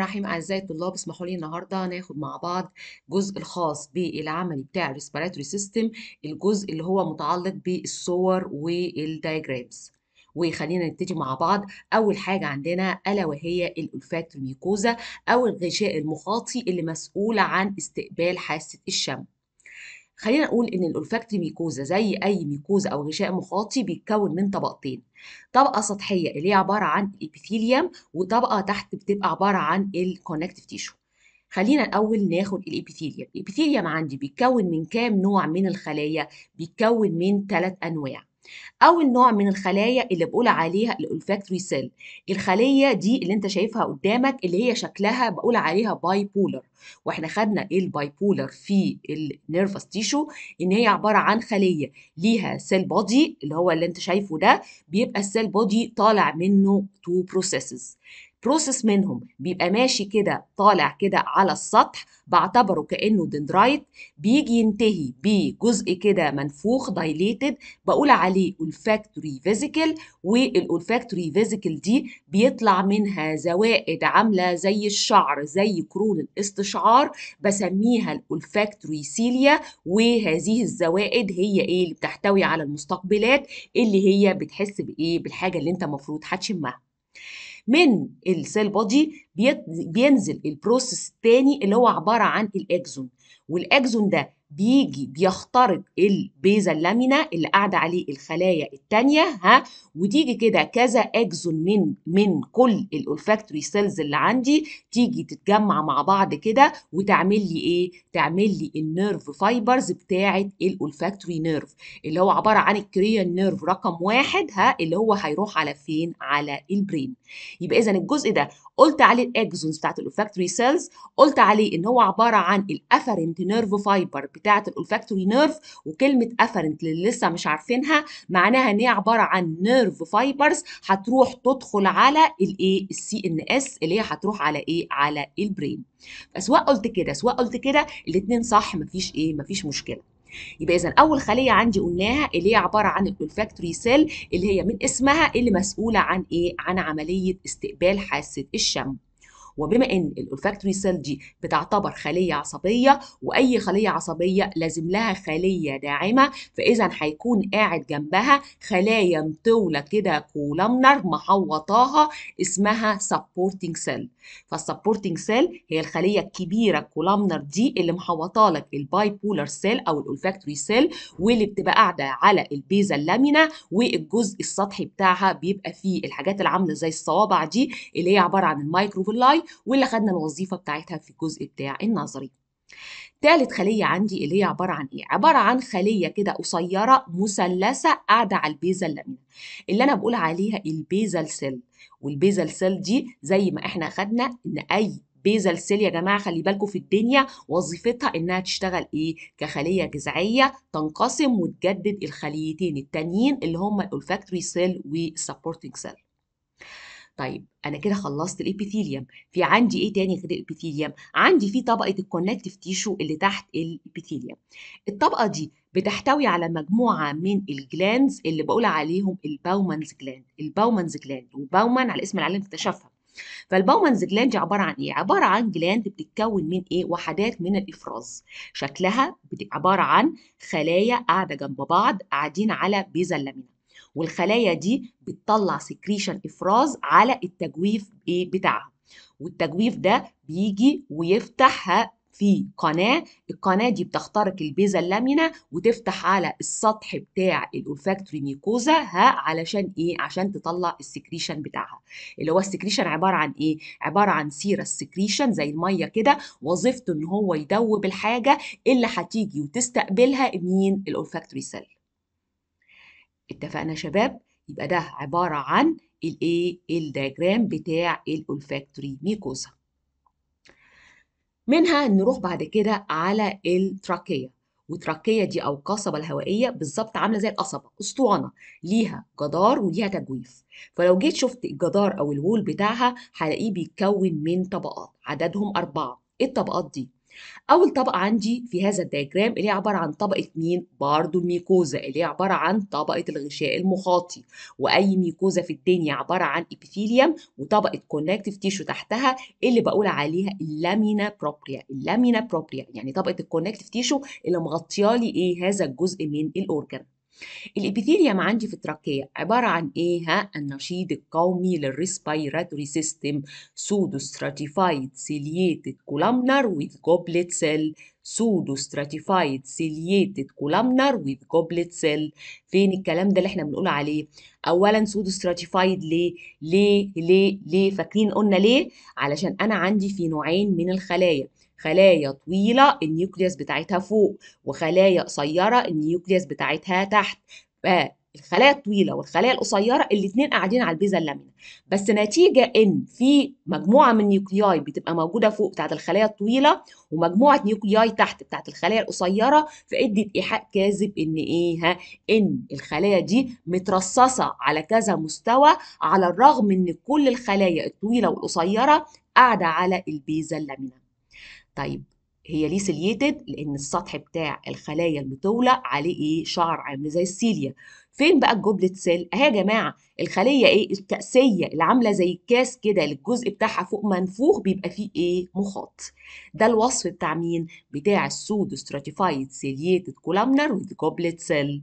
الرحيم أعزائي الطلاب اسمحوا لي النهارده ناخد مع بعض الجزء الخاص بالعملي بتاع الريسبيراتوري سيستم الجزء اللي هو متعلق بالصور والدايجرامز وخلينا نبتدي مع بعض أول حاجة عندنا ألا وهي الأولفاكتوري ميكوزا أو الغشاء المخاطي اللي مسؤول عن استقبال حاسة الشم خلينا نقول ان الاولفاكتوري ميكوزا زي اي ميكوزا او غشاء مخاطي بيتكون من طبقتين طبقه سطحيه اللي هي عباره عن الابيثيليوم وطبقه تحت بتبقى عباره عن الكونكتيف تيشو خلينا الاول ناخد الابيثيليوم الابيثيليوم عندي بيتكون من كام نوع من الخلايا بيتكون من ثلاث انواع اول نوع من الخلايا اللي بقول عليها الاولفاكتوري سيل الخليه دي اللي انت شايفها قدامك اللي هي شكلها بقول عليها باي بولر واحنا خدنا ايه الباي بولر في النيرفس تيشو ان هي عباره عن خليه ليها سيل بودي اللي هو اللي انت شايفه ده بيبقى السيل بودي طالع منه تو بروسيسز بروسيس منهم بيبقى ماشي كده طالع كده على السطح بعتبره كانه دندرايت بيجي ينتهي بجزء كده منفوخ دايليتد بقول عليه olfactory فيزيكل والolfactory فيزيكل دي بيطلع منها زوائد عامله زي الشعر زي قرون الاستشعار بسميها الolfactory سيليا وهذه الزوائد هي ايه اللي بتحتوي على المستقبلات اللي هي بتحس بايه بالحاجه اللي انت المفروض هتشمها من السيل بودي بينزل البروسيس الثاني اللي هو عباره عن الاكزون والاكزون ده بيجي بيخترق البيزا لامينا اللي قاعده عليه الخلايا الثانيه ها وتيجي كده كذا اكزون من من كل الاولفاكتوري سيلز اللي عندي تيجي تتجمع مع بعض كده وتعمل لي ايه تعمل لي النيرف فايبرز بتاعه الاولفاكتوري نيرف اللي هو عباره عن الكريان نيرف رقم واحد ها اللي هو هيروح على فين على البرين يبقى اذا الجزء ده قلت عليه الاكزونز بتاعت الاولفاكتوري سيلز قلت عليه ان هو عباره عن الافرنت نيرف فايبر بتاعت الاولفاكتوري نيرف وكلمه افرنت اللي لسه مش عارفينها معناها ان هي عباره عن نيرف فايبرز هتروح تدخل على الايه السي ان اس اللي هي هتروح على ايه على البرين فسواء قلت كده سواء قلت كده الاثنين صح مفيش ايه مفيش مشكله يبقى اذا اول خليه عندي قلناها اللي هي عباره عن الاولفاكتوري سيل اللي هي من اسمها اللي مسؤوله عن ايه عن عمليه استقبال حاسه الشم وبما ان الاولفاكتوري سيل دي بتعتبر خليه عصبيه واي خليه عصبيه لازم لها خليه داعمه فاذا هيكون قاعد جنبها خلايا مطوله كده كولامنر محوطاها اسمها سبورتنج سيل فالسبورتنج سيل هي الخليه الكبيره الكولامنر دي اللي محوطه لك الباي بولر سيل او الاولفاكتوري سيل واللي بتبقى قاعده على البيزا اللامينا والجزء السطحي بتاعها بيبقى فيه الحاجات اللي عامله زي الصوابع دي اللي هي عباره عن المايكروفيلاي واللي خدنا الوظيفه بتاعتها في الجزء بتاع النظري تالت خلية عندي اللي هي عبارة عن إيه؟ عبارة عن خلية كده قصيرة مثلثة قاعدة على البيزا اللامينا اللي أنا بقول عليها البيزال سيل والبيزال سيل دي زي ما إحنا خدنا إن أي بيزال سيل يا جماعه خلي بالكم في الدنيا وظيفتها انها تشتغل ايه كخليه جذعيه تنقسم وتجدد الخليتين التانيين اللي هم الاولفاكتوري سيل والسبورتنج سيل طيب انا كده خلصت الابيثيليوم في عندي ايه تاني غير الابيثيليوم عندي في طبقه الكونكتيف تيشو اللي تحت الابيثيليوم الطبقه دي بتحتوي على مجموعه من الجلاندز اللي بقول عليهم الباومانز جلاند الباومانز جلاند وباومان على اسم العالم اكتشفها فالباومانز جلاند دي عباره عن ايه عباره عن جلاند بتتكون من ايه وحدات من الافراز شكلها عباره عن خلايا قاعده جنب بعض قاعدين على بيزا اللامينا والخلايا دي بتطلع سكريشن افراز على التجويف ايه بتاعها والتجويف ده بيجي ويفتحها في قناة القناة دي بتخترق البيزا اللامينا وتفتح على السطح بتاع الأولفاكتوري ميكوزا ها علشان إيه؟ عشان تطلع السكريشن بتاعها اللي هو السكريشن عبارة عن إيه؟ عبارة عن سيرة سكريشن زي المية كده وظيفته إن هو يدوب الحاجة اللي هتيجي وتستقبلها مين؟ الأولفاكتوري سيل اتفقنا يا شباب يبقى ده عباره عن الايه الدياجرام بتاع الاولفاكتوري ميكوزا منها نروح بعد كده على التراكيه والتراكيه دي او القصبه الهوائيه بالظبط عامله زي القصبه اسطوانه ليها جدار وليها تجويف فلو جيت شفت الجدار او الوول بتاعها هلاقيه بيتكون من طبقات عددهم اربعه ايه الطبقات دي اول طبقه عندي في هذا الدياجرام اللي هي عباره عن طبقه مين برضو الميكوزا اللي هي عباره عن طبقه الغشاء المخاطي واي ميكوزا في الدنيا عباره عن ابيثيليوم وطبقه كونكتيف تيشو تحتها اللي بقول عليها اللامينا بروبريا اللامينا بروبريا يعني طبقه الكونكتيف تيشو اللي مغطيالي ايه هذا الجزء من الاورجن الابيثيليوم عندي في التراكية عبارة عن ايه ها النشيد القومي للريسبيراتوري سيستم سودو ستراتيفايد سيلييتد كولامنر with goblet cell سودو ستراتيفايد سيلييتد كولامنر with goblet cell فين الكلام ده اللي احنا بنقول عليه اولا سودو ستراتيفايد ليه ليه ليه ليه فاكرين قلنا ليه علشان انا عندي في نوعين من الخلايا خلايا طويلة النيوكليوس بتاعتها فوق وخلايا قصيرة النيوكليوس بتاعتها تحت فالخلايا الطويلة والخلايا القصيرة الاتنين قاعدين على البيزا اللامنة بس نتيجة ان في مجموعة من النيوكلياي بتبقى موجودة فوق بتاعت الخلايا الطويلة ومجموعة نيوكلياي تحت بتاعت الخلايا القصيرة فادت ايحاء كاذب ان ايه ها ان الخلايا دي مترصصة على كذا مستوى على الرغم ان كل الخلايا الطويلة والقصيرة قاعدة على البيزا اللامنة طيب هي ليه سيليتد لان السطح بتاع الخلايا المطوله عليه ايه شعر عامل زي السيليا فين بقى الجوبلت سيل اهي يا جماعه الخليه ايه الكاسيه اللي عامله زي الكاس كده الجزء بتاعها فوق منفوخ بيبقى فيه ايه مخاط ده الوصف بتاع مين بتاع السودو ستراتيفايد سيليتد كولامنر وذ جوبلت سيل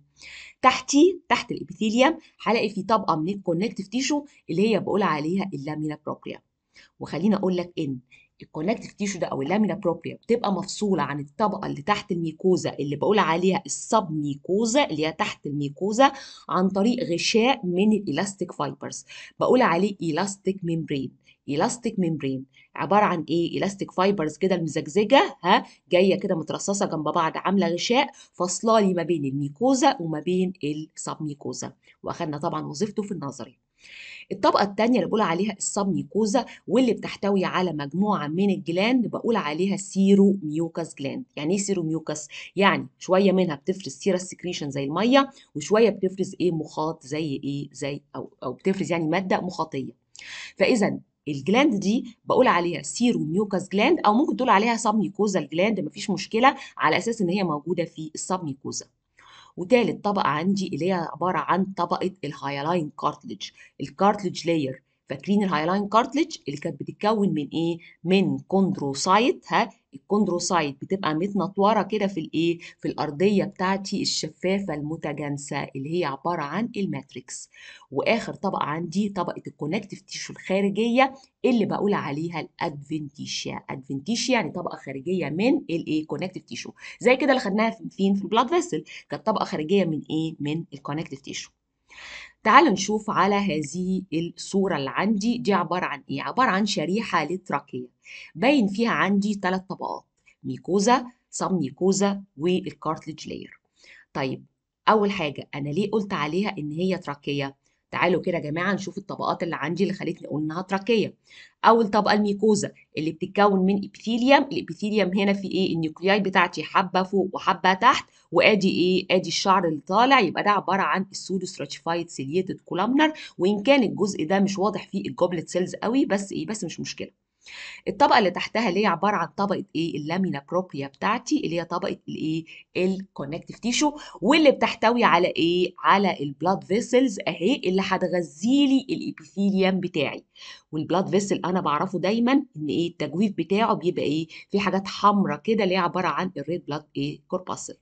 تحتيه تحت الابيثيليوم هلاقي في طبقه من الكونكتيف تيشو اللي هي بقول عليها اللامينا بروبريا وخليني اقول لك ان الكونكتيف تيشو ده او اللامينا بروبريا بتبقى مفصوله عن الطبقه اللي تحت الميكوزا اللي بقول عليها السب ميكوزا اللي هي تحت الميكوزا عن طريق غشاء من الالاستيك فايبرز بقول عليه الاستيك ميمبرين الاستيك ميمبرين عباره عن ايه الاستيك فايبرز كده المزجزجه ها جايه كده مترصصه جنب بعض عامله غشاء فاصله لي ما بين الميكوزا وما بين السب ميكوزا واخدنا طبعا وظيفته في النظري الطبقة الثانية اللي بقول عليها السبميكوزا واللي بتحتوي على مجموعة من الجلاند بقول عليها سيرو ميوكاس جلاند يعني ايه سيرو ميوكاس يعني شوية منها بتفرز سيرس سكريشن زي المية وشوية بتفرز ايه مخاط زي ايه زي او او بتفرز يعني مادة مخاطية فاذا الجلاند دي بقول عليها سيرو ميوكاس جلاند او ممكن تقول عليها سبميكوزا جلاند مفيش مشكله على اساس ان هي موجوده في السبميكوزا وتالت طبقة عندي اللي هي عبارة عن طبقة الهايلاين كارتلج الكارتلج لاير فاكرين الهايلاين كارتلج اللي كانت بتتكون من ايه من كوندروسايت ها الكوندروسايت بتبقى متنطوره كده في الايه في الارضيه بتاعتي الشفافه المتجانسه اللي هي عباره عن الماتريكس واخر طبقه عندي طبقه الكونكتيف تيشو الخارجيه اللي بقول عليها الادفنتيشيا ادفنتيشيا يعني طبقه خارجيه من الايه كونكتيف تيشو زي كده اللي خدناها فين في البلاد فيسل كانت طبقه خارجيه من ايه من الكونكتيف تيشو تعال نشوف على هذه الصورة اللي عندي دي عبارة عن ايه؟ عبارة عن شريحة لتراكية باين فيها عندي ثلاث طبقات ميكوزا سب ميكوزا والكارتلج لاير طيب أول حاجة أنا ليه قلت عليها إن هي تراكية؟ تعالوا كده يا جماعة نشوف الطبقات اللي عندي اللي خلتني أقول إنها تراكية أول طبقة الميكوزا اللي بتتكون من إبيثيليوم الإبيثيليوم هنا في إيه؟ النيوكلياي بتاعتي حبة فوق وحبة تحت وادي ايه ادي الشعر اللي طالع يبقى ده عباره عن السودو ستراتيفايد سيليتد كولامنر وان كان الجزء ده مش واضح فيه الجوبلت سيلز قوي بس ايه بس مش مشكله الطبقه اللي تحتها اللي هي عباره عن طبقه ايه اللامينا بروبريا بتاعتي اللي هي طبقه الايه الكونكتيف تيشو واللي بتحتوي على ايه على البلاد فيسلز اهي اللي هتغذي لي الابيثيليوم بتاعي والبلاد فيسل انا بعرفه دايما ان ايه التجويف بتاعه بيبقى ايه في حاجات حمراء كده اللي هي عباره عن الريد بلاد ايه كورباسل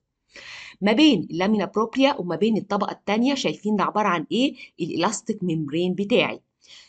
ما بين اللامينا بروبريا وما بين الطبقه الثانيه شايفين ده عباره عن ايه الالاستيك ميمبرين بتاعي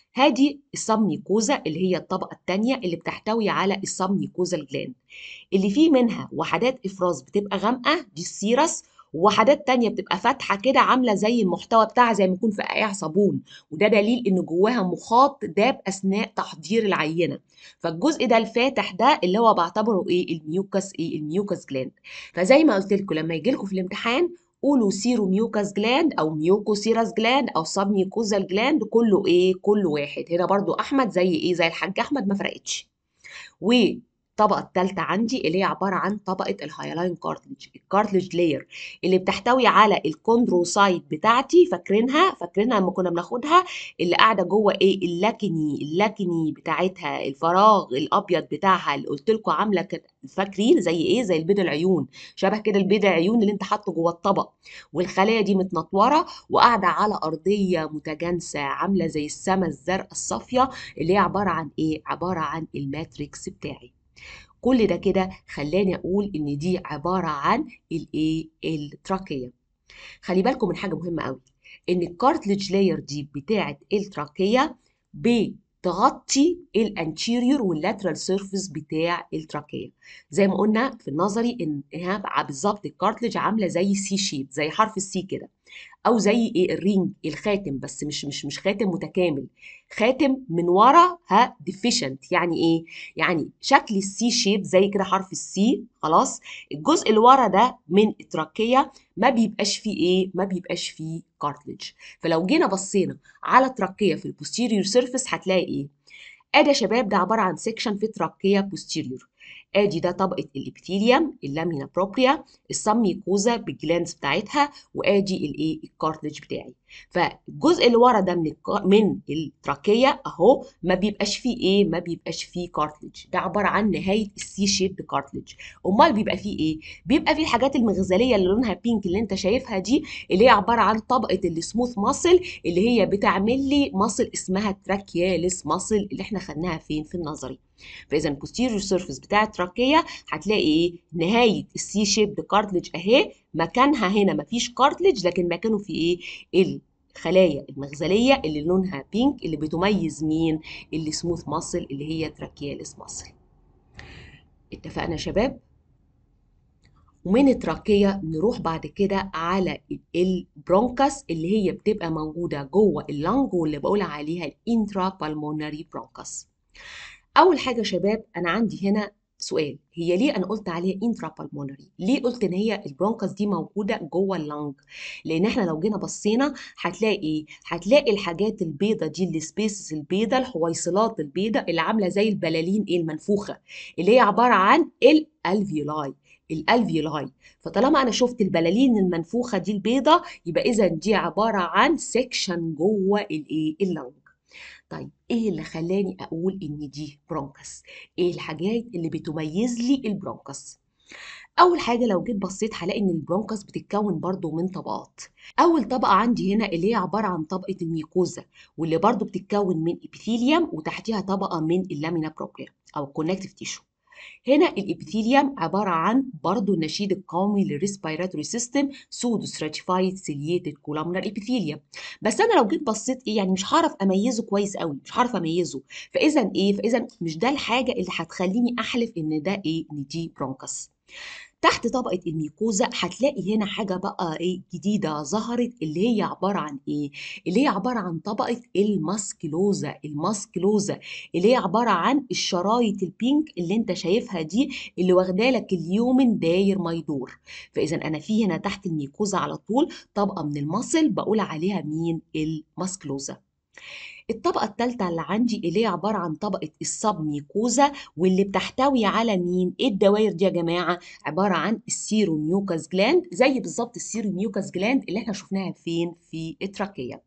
هذه السبميكوزا اللي هي الطبقة الثانية اللي بتحتوي على السبميكوزا الجلاند اللي فيه منها وحدات إفراز بتبقى غامقة دي السيرس ووحدات تانية بتبقى فاتحة كده عاملة زي المحتوى بتاعها زي ما يكون في قاع صابون وده دليل إن جواها مخاط داب أثناء تحضير العينة فالجزء ده الفاتح ده اللي هو بعتبره إيه الميوكس إيه الميوكس جلاند فزي ما قلت لكم لما يجي لكم في الامتحان قولوا سيرو ميوكاس جلاند او ميوكو سيراس جلاند او سب ميوكوزال جلاند كله ايه كله واحد هنا برضو احمد زي ايه زي الحاج احمد ما فرقتش الطبقة الثالثة عندي اللي هي عبارة عن طبقة الهايلاين كارتلج الكارتلج لاير اللي بتحتوي على الكوندروسايت بتاعتي فاكرينها فاكرينها لما كنا بناخدها اللي قاعدة جوه ايه اللاكني اللاكني بتاعتها الفراغ الابيض بتاعها اللي قلت لكم عاملة كده فاكرين زي ايه زي البيض العيون شبه كده البيض العيون اللي انت حاطه جوه الطبق والخلايا دي متنطوره وقاعده على ارضيه متجانسه عامله زي السما الزرقاء الصافيه اللي هي عباره عن ايه عباره عن الماتريكس بتاعي كل ده كده خلاني اقول ان دي عباره عن الايه التراكيه خلي بالكم من حاجه مهمه قوي ان الكارتلج لاير دي بتاعه التراكيه بتغطي الانتيريور واللاترال سيرفيس بتاع التراكيه زي ما قلنا في النظري انها بالظبط الكارتلج عامله زي سي شيب زي حرف السي كده او زي ايه الرينج الخاتم بس مش مش مش خاتم متكامل خاتم من ورا ها ديفيشنت يعني ايه يعني شكل السي شيب زي كده حرف السي خلاص الجزء اللي ورا ده من التراكيه ما بيبقاش فيه ايه ما بيبقاش فيه كارتلج فلو جينا بصينا على تراكيه في البوستيريور سيرفيس هتلاقي ايه ادي يا شباب ده عباره عن سيكشن في تراكيه بوستيريور ادي ده طبقه الابيثيليوم اللامينا بروبريا السميكوزا بالجلاندز بتاعتها وادي الايه الكارتلج بتاعي فالجزء اللي ورا ده من الك... من التراكيه اهو ما بيبقاش فيه ايه ما بيبقاش فيه كارتلج ده عباره عن نهايه السي شيب كارتلج امال بيبقى فيه ايه بيبقى فيه الحاجات المغزليه اللي لونها بينك اللي انت شايفها دي اللي هي عباره عن طبقه السموث ماسل اللي هي بتعمل لي ماسل اسمها تراكياليس ماسل اللي احنا خدناها فين في النظري فاذا البوستيريور سيرفيس بتاع التراكيه هتلاقي ايه نهايه السي شيب كارتلج اهي مكانها هنا مفيش كارتلج لكن مكانه في ايه الخلايا المغزليه اللي لونها بينك اللي بتميز مين اللي سموث ماسل اللي هي تراكياليس ماسل اتفقنا يا شباب ومن التراكية نروح بعد كده على البرونكس اللي هي بتبقى موجودة جوه اللنج واللي بقول عليها الانترا بالمونري برونكس اول حاجه يا شباب انا عندي هنا سؤال هي ليه انا قلت عليها انترا بالمونري ليه قلت ان هي البرونكس دي موجوده جوه اللنج لان احنا لو جينا بصينا هتلاقي ايه هتلاقي الحاجات البيضه دي السبيسز البيضه الحويصلات البيضه اللي عامله زي البلالين ايه المنفوخه اللي هي عباره عن الالفيولاي الالفيولاي فطالما انا شفت البلالين المنفوخه دي البيضه يبقى اذا دي عباره عن سيكشن جوه الايه اللنج طيب ايه اللي خلاني اقول ان دي برونكس ايه الحاجات اللي بتميز لي البرونكس اول حاجه لو جيت بصيت هلاقي ان البرونكس بتتكون برضو من طبقات اول طبقه عندي هنا اللي هي عباره عن طبقه الميوكوزا واللي برضو بتتكون من ابيثيليوم وتحتيها طبقه من اللامينا بروبريا او الكونكتيف تيشو هنا الابيثيليوم عباره عن برضه النشيد القومي للريسبيراتوري سيستم سودو ستراتيفايد سيلييتد كولامنر ابيثيليوم بس انا لو جيت بصيت ايه يعني مش هعرف اميزه كويس قوي مش هعرف اميزه فاذا ايه فاذا مش ده الحاجه اللي هتخليني احلف ان ده ايه ان دي برونكس تحت طبقة الميكوزا هتلاقي هنا حاجة بقى ايه جديدة ظهرت اللي هي عبارة عن ايه؟ اللي هي عبارة عن طبقة الماسكلوزا الماسكلوزا اللي هي عبارة عن الشرايط البينك اللي انت شايفها دي اللي واخدالك اليومن داير ما يدور فاذا انا في هنا تحت الميكوزا على طول طبقة من المصل بقول عليها مين؟ الماسكلوزا الطبقة الثالثة اللي عندي اللي هي عبارة عن طبقة السبميكوزا واللي بتحتوي على مين؟ ايه الدوائر دي يا جماعة؟ عبارة عن السيروميوكاس جلاند زي بالظبط السيروميوكاس جلاند اللي احنا شفناها فين؟ في التراكية.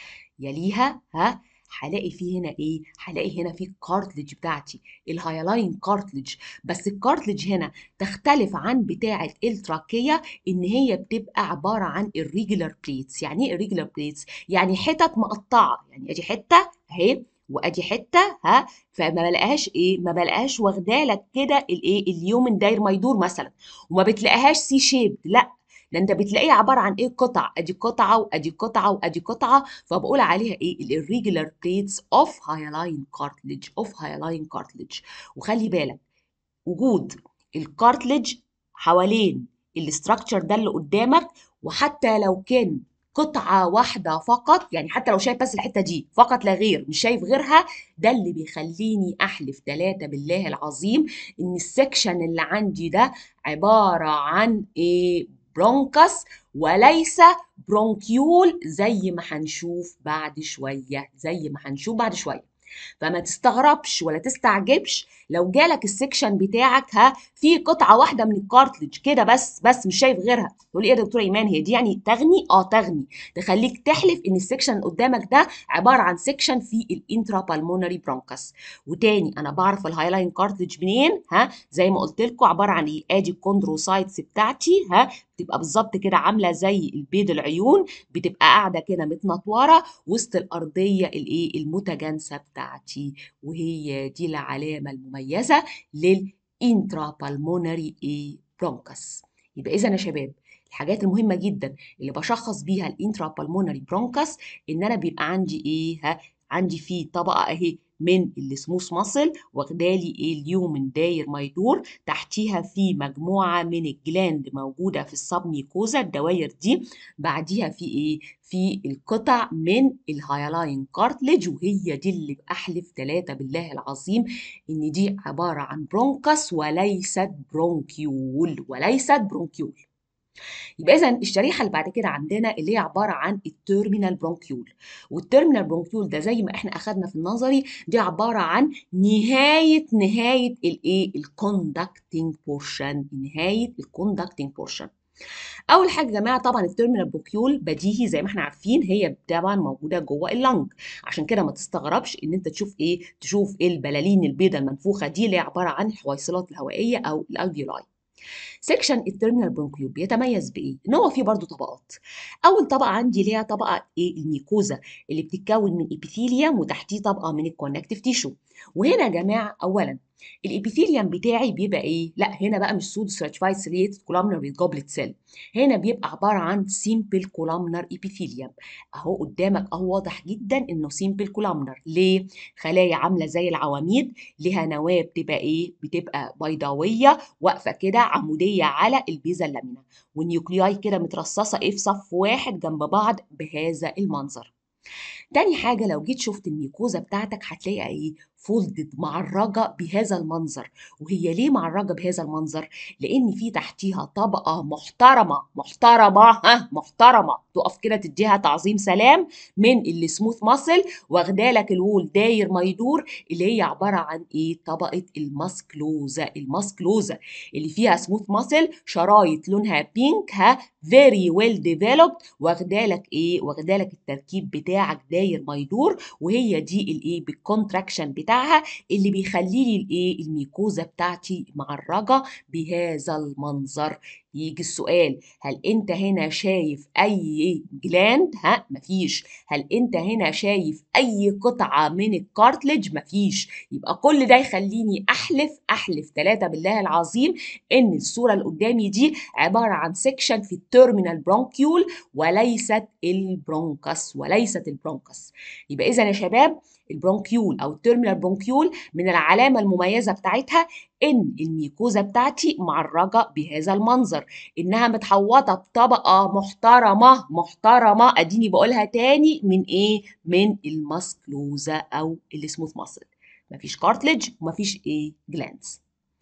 يليها ها هلاقي فيه هنا ايه هلاقي هنا في الكارتلج بتاعتي الهايلاين كارتلج بس الكارتلج هنا تختلف عن بتاعه التراكيه ان هي بتبقى عباره عن الريجولار بليتس يعني ايه الريجولار بليتس يعني حتت مقطعه يعني ادي حته اهي وادي حته ها فما بلاقيهاش ايه ما بلاقيهاش واخدالك كده الايه اليومن داير ما يدور مثلا وما بتلاقيهاش سي شيب لا ده انت بتلاقيها عباره عن ايه قطع ادي قطعه وادي قطعه وادي قطعه فبقول عليها ايه الirregular plates of hyaline cartilage of hyaline cartilage وخلي بالك وجود الكارتلج حوالين الاستراكشر ده اللي قدامك وحتى لو كان قطعة واحدة فقط يعني حتى لو شايف بس الحتة دي فقط لا غير مش شايف غيرها ده اللي بيخليني أحلف ثلاثة بالله العظيم إن السكشن اللي عندي ده عبارة عن إيه برونكس وليس برونكيول زي ما هنشوف بعد شوية زي ما هنشوف بعد شوية فما تستغربش ولا تستعجبش لو جالك السكشن بتاعك ها في قطعه واحده من الكارتلج كده بس بس مش شايف غيرها تقول ايه يا دكتوره ايمان هي دي يعني تغني اه تغني تخليك تحلف ان السكشن اللي قدامك ده عباره عن سكشن في الانترا بالمونري برونكس وتاني انا بعرف الهايلاين كارتلج منين ها زي ما قلت لكم عباره عن ايه ادي الكوندروسايتس بتاعتي ها بتبقى بالظبط كده عامله زي البيض العيون بتبقى قاعده كده متنطوره وسط الارضيه الايه المتجانسه بتاعتي وهي دي العلامه المميزه للانترا بالمونري ايه برونكس يبقى اذا يا شباب الحاجات المهمه جدا اللي بشخص بيها الانترا بالمونري برونكس ان انا بيبقى عندي ايه ها عندي فيه طبقه اهي من السموث ماسل واخدالي ايه اليومن داير ما يدور تحتيها في مجموعه من الجلاند موجوده في السبميكوزا الدواير دي بعديها في ايه في القطع من الهايلاين كارتلج وهي دي اللي بحلف ثلاثة بالله العظيم ان دي عباره عن برونكس وليست برونكيول وليست برونكيول يبقى اذا الشريحه اللي بعد كده عندنا اللي هي عباره عن التيرمينال برونكيول والتيرمينال برونكيول ده زي ما احنا اخدنا في النظري دي عباره عن نهايه نهايه الايه الكوندكتنج بورشن نهايه الكوندكتنج بورشن اول حاجه يا جماعه طبعا التيرمينال برونكيول بديهي زي ما احنا عارفين هي طبعا موجوده جوه اللنج عشان كده ما تستغربش ان انت تشوف ايه تشوف ايه البلالين البيضاء المنفوخه دي اللي هي عباره عن الحويصلات الهوائيه او الالفيولاي سيكشن التيرمينال برونكيول بيتميز بايه؟ ان هو فيه برضه طبقات. اول طبقه عندي اللي هي طبقه ايه؟ الميكوزا اللي بتتكون من ابيثيليوم وتحتيه طبقه من الكونكتيف تيشو. وهنا يا جماعه اولا الابيثيليوم بتاعي بيبقى ايه؟ لا هنا بقى مش سود ستراتيفايد سيليتد كولامنر جوبلت سيل. هنا بيبقى عباره عن سيمبل كولامنر ابيثيليوم. اهو قدامك اهو واضح جدا انه سيمبل كولامنر. ليه؟ خلايا عامله زي العواميد لها نواه بتبقى ايه؟ بتبقى بيضاويه واقفه كده عموديه على البيزا اللامينا والنيوكلياي كده مترصصه ايه في صف واحد جنب بعض بهذا المنظر. تاني حاجة لو جيت شفت الميكوزا بتاعتك هتلاقيها ايه فولدد معرجة بهذا المنظر وهي ليه معرجة بهذا المنظر لان في تحتيها طبقة محترمة محترمة ها محترمة تقف كده تديها تعظيم سلام من السموث ماسل واخدالك الوول داير ما يدور اللي هي عبارة عن ايه طبقة الماسكلوزا الماسكلوزا اللي فيها سموث ماسل شرايط لونها بينك ها فيري ويل ديفلوبد واخدالك ايه واخدالك التركيب بتاعك داير ما يدور وهي دي الايه بالكونتراكشن بتاعها اللي بيخلي لي الايه الميكوزا بتاعتي معرجه بهذا المنظر يجي السؤال هل انت هنا شايف اي جلاند ها مفيش هل انت هنا شايف اي قطعه من الكارتلج مفيش يبقى كل ده يخليني احلف احلف ثلاثه بالله العظيم ان الصوره اللي قدامي دي عباره عن سيكشن في التيرمينال برونكيول وليست البرونكس وليست البرونكس يبقى اذا يا شباب البرونكيول او التيرمينال برونكيول من العلامه المميزه بتاعتها ان الميكوزا بتاعتي معرجه بهذا المنظر انها متحوطه بطبقه محترمه محترمه اديني بقولها تاني من ايه من الماسكلوزا او السموث ماسل مفيش كارتلج ومفيش ايه جلانس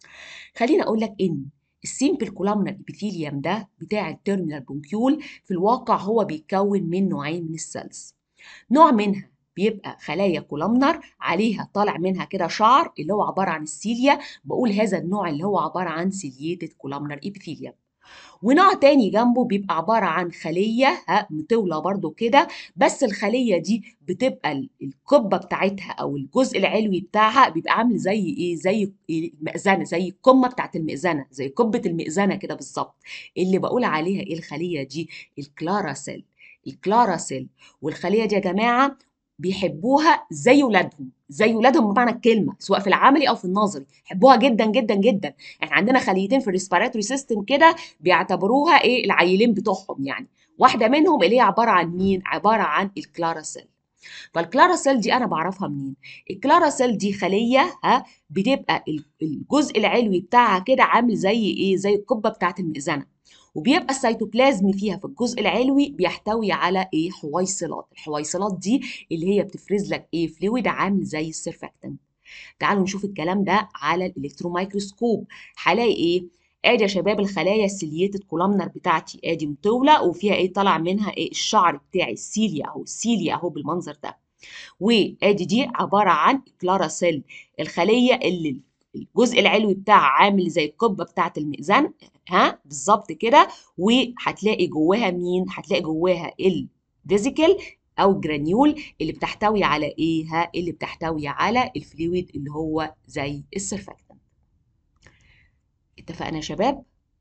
خليني اقول لك ان السيمبل كولامنر ابيثيليوم ده بتاع التيرمينال برونكيول في الواقع هو بيتكون من نوعين من السيلز نوع منها بيبقى خلايا كولامنر عليها طالع منها كده شعر اللي هو عباره عن السيليا بقول هذا النوع اللي هو عباره عن سيليتد كولامنر ابيثيليوم ونوع تاني جنبه بيبقى عبارة عن خلية ها مطولة برضو كده بس الخلية دي بتبقى القبة بتاعتها أو الجزء العلوي بتاعها بيبقى عامل زي إيه زي المئذنة زي القمة بتاعت المئذنة زي قبة المئذنة كده بالظبط اللي بقول عليها إيه الخلية دي الكلارا سيل الكلارا سيل والخلية دي يا جماعة بيحبوها زي ولادهم زي ولادهم بمعنى الكلمه سواء في العملي او في النظري يحبوها جدا جدا جدا احنا عندنا خليتين في الريسبيراتوري سيستم كده بيعتبروها ايه العيلين بتوعهم يعني واحده منهم اللي هي عباره عن مين عباره عن الكلارا سيل فالكلارا سيل دي انا بعرفها منين الكلارا سيل دي خليه ها بتبقى الجزء العلوي بتاعها كده عامل زي ايه زي القبه بتاعه المئذنه وبيبقى السيتوبلازم فيها في الجزء العلوي بيحتوي على ايه حويصلات الحويصلات دي اللي هي بتفرز لك ايه فلويد عامل زي السيرفاكتنت تعالوا نشوف الكلام ده على الالكترون مايكروسكوب هلاقي ايه ادي يا شباب الخلايا السيليتد كولامنر بتاعتي ادي مطوله وفيها ايه طالع منها ايه الشعر بتاعي السيليا اهو السيليا اهو بالمنظر ده وادي دي عباره عن كلارا سيل الخليه اللي الجزء العلوي بتاعها عامل زي القبه بتاعه المئذنه ها بالظبط كده وهتلاقي جواها مين هتلاقي جواها الفيزيكال او جرانيول اللي بتحتوي على ايه ها اللي بتحتوي على الفلويد اللي هو زي السرفاكتنت اتفقنا يا شباب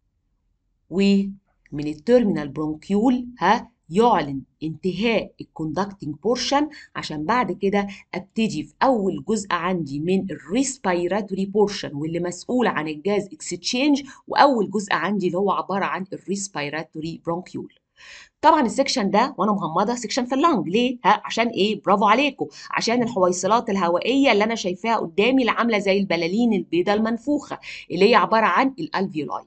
ومن التيرمينال برونكيول ها يعلن انتهاء الكوندكتنج بورشن عشان بعد كده ابتدي في اول جزء عندي من الريسبيراتوري بورشن واللي مسؤول عن الجاز اكستشينج واول جزء عندي اللي هو عباره عن الريسبيراتوري برونكيول طبعا السكشن ده وانا مغمضه سكشن في اللنج ليه ها عشان ايه برافو عليكم عشان الحويصلات الهوائيه اللي انا شايفاها قدامي اللي عامله زي البلالين البيضاء المنفوخه اللي هي عباره عن الالفيولاي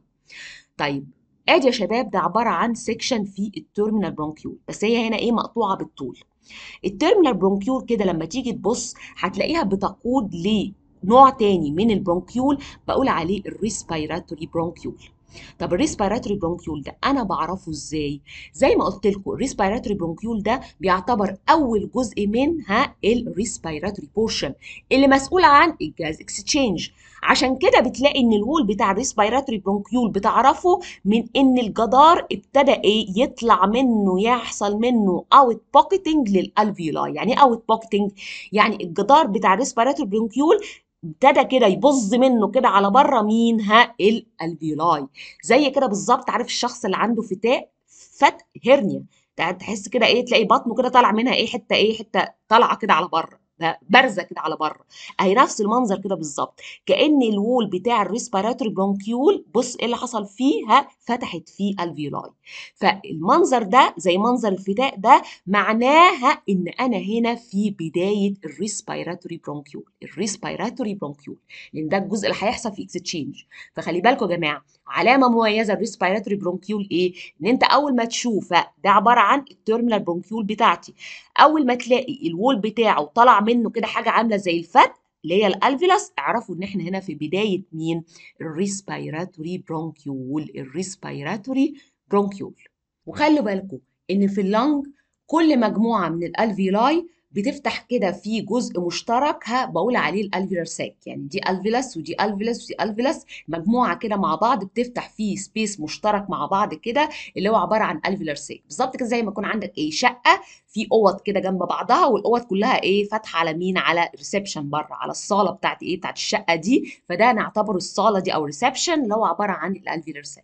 طيب ادي يا شباب ده عباره عن سيكشن في التيرمينال برونكيول بس هي هنا ايه مقطوعه بالطول التيرمينال برونكيول كده لما تيجي تبص هتلاقيها بتقود لنوع تاني من البرونكيول بقول عليه الريسبيراتوري برونكيول طب الريسبيراتوري برونكيول ده انا بعرفه ازاي زي ما قلت لكم الريسبيراتوري برونكيول ده بيعتبر اول جزء منها الريسبيراتوري بورشن اللي مسؤول عن الجاز اكسشينج عشان كده بتلاقي ان الوول بتاع الريسبيراتوري برونكيول بتعرفه من ان الجدار ابتدى ايه يطلع منه يحصل منه اوت بوكيتنج للالفيولاي يعني ايه اوت بوكيتنج يعني الجدار بتاع الريسبيراتوري برونكيول ابتدى كده يبظ منه كده على بره مين ها الالفيولاي زي كده بالظبط عارف الشخص اللي عنده فتاء فتق هرنيا تحس كده ايه تلاقي بطنه كده طالع منها ايه حته ايه حته طالعه كده على بره بارزه كده على بره اهي نفس المنظر كده بالظبط كان الوول بتاع الريسبيراتوري برونكيول بص ايه اللي حصل فيها فتحت فيه الفيولاي فالمنظر ده زي منظر الفتاء ده معناها ان انا هنا في بدايه الريسبيراتوري برونكيول الريسبيراتوري برونكيول لان ده الجزء اللي هيحصل في اكستشينج فخلي بالكم يا جماعه علامه مميزه الريسبيراتوري برونكيول ايه ان انت اول ما تشوف ده عباره عن التيرمينال برونكيول بتاعتي اول ما تلاقي الوول بتاعه طلع منه كده حاجه عامله زي الفت اللي هي الالفيلاس اعرفوا ان احنا هنا في بدايه مين الريسبيراتوري برونكيول الريسبيراتوري برونكيول وخلوا بالكم ان في اللنج كل مجموعه من الالفيولاي بتفتح كده في جزء مشترك ها بقول عليه الالفيولار ساك يعني دي الفيلاس ودي الفيلاس ودي الفيلاس مجموعه كده مع بعض بتفتح فيه سبيس مشترك مع بعض كده اللي هو عباره عن الفيولار ساك بالظبط كده زي ما يكون عندك ايه شقه في اوض كده جنب بعضها والاوض كلها ايه فاتحه على مين على ريسبشن بره على الصاله بتاعت ايه بتاعت الشقه دي فده نعتبره الصاله دي او ريسبشن اللي هو عباره عن الالفيولار ساك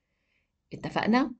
اتفقنا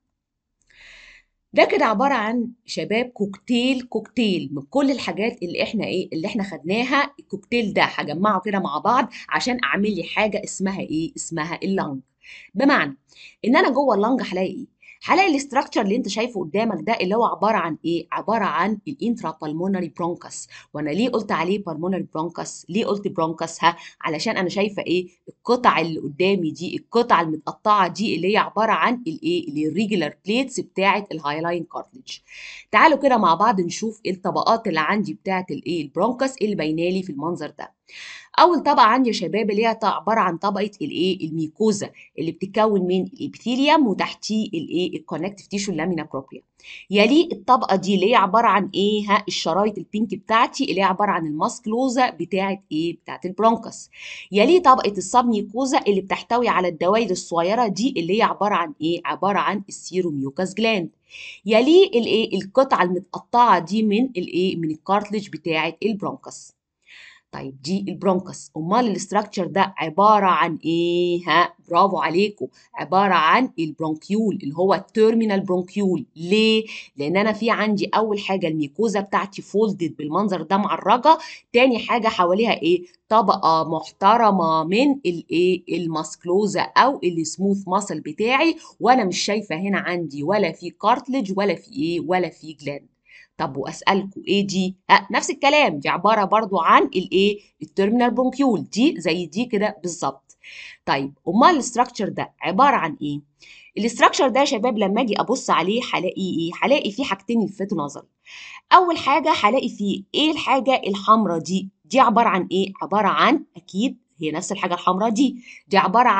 ده كده عبارة عن شباب كوكتيل كوكتيل من كل الحاجات اللي احنا ايه اللي احنا خدناها الكوكتيل ده هجمعه كده مع بعض عشان اعمل لي حاجة اسمها ايه اسمها اللنج بمعنى ان انا جوه اللنج هلاقي ايه هلاقي الاستراكشر اللي انت شايفه قدامك ده اللي هو عباره عن ايه عباره عن الانترا بالمونري برونكس وانا ليه قلت عليه بالمونري برونكس ليه قلت برونكس ها علشان انا شايفه ايه القطع اللي قدامي دي القطع المتقطعه دي اللي هي عباره عن الايه الريجولار بليتس بتاعه الهايلاين كارتلج تعالوا كده مع بعض نشوف الطبقات اللي عندي بتاعه الايه البرونكس اللي باينه لي في المنظر ده اول طبقه عندي يا شباب اللي هي عباره عن طبقه الايه الميكوزا اللي بتتكون من الابيثيليوم وتحتيه الايه الكونكتيف تيشو اللامينا بروبريا يلي الطبقه دي اللي هي عباره عن ايه ها الشرايط البينك بتاعتي اللي هي عباره عن الماسكلوزا بتاعه ايه بتاعه البرونكس يلي طبقه السبميكوزا اللي بتحتوي على الدوائر الصغيره دي اللي هي عباره عن ايه عباره عن السيروميوكاس جلاند يلي الايه القطعه المتقطعه دي من الايه من الكارتلج بتاعه البرونكس طيب دي البرونكس امال الاستراكشر ده عباره عن ايه ها برافو عليكم عباره عن البرونكيول اللي هو التيرمينال برونكيول ليه لان انا في عندي اول حاجه الميكوزا بتاعتي فولدد بالمنظر ده معرجه تاني حاجه حواليها ايه طبقه محترمه من الايه الماسكلوزا او السموث ماسل بتاعي وانا مش شايفه هنا عندي ولا في كارتلج ولا في ايه ولا في جلاند طب واسالكم ايه دي أه نفس الكلام دي عباره برضو عن الايه التيرمينال برونكيول دي زي دي كده بالظبط طيب امال الاستراكشر ده عباره عن ايه الاستراكشر ده يا شباب لما اجي ابص عليه هلاقي ايه هلاقي فيه حاجتين يلفتوا نظري اول حاجه هلاقي فيه ايه الحاجه الحمراء دي دي عباره عن ايه عباره عن اكيد هي نفس الحاجه الحمراء دي دي عباره عن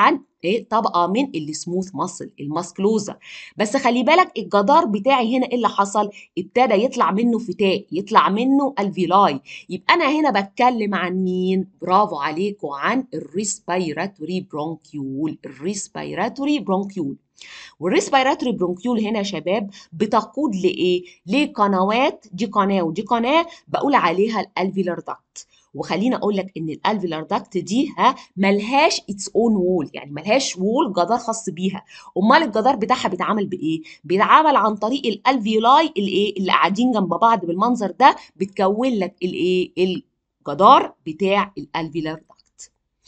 ايه طبقه من السموث ماسل الماسكلوزا بس خلي بالك الجدار بتاعي هنا ايه اللي حصل ابتدى يطلع منه فتاء يطلع منه الفيلاي يبقى انا هنا بتكلم عن مين برافو عليكم عن الريسبيراتوري برونكيول الريسبيراتوري برونكيول والريسبيراتوري برونكيول هنا يا شباب بتقود لايه لقنوات دي قناه ودي قناه بقول عليها الالفيلر داكت وخليني اقول لك ان الالفيلر داكت دي ها ملهاش اتس اون وول يعني ملهاش وول جدار خاص بيها امال الجدار بتاعها بيتعمل بايه بيتعمل عن طريق الالفيولاي الايه اللي قاعدين جنب بعض بالمنظر ده بتكون لك الايه الجدار بتاع الالفيلر داكت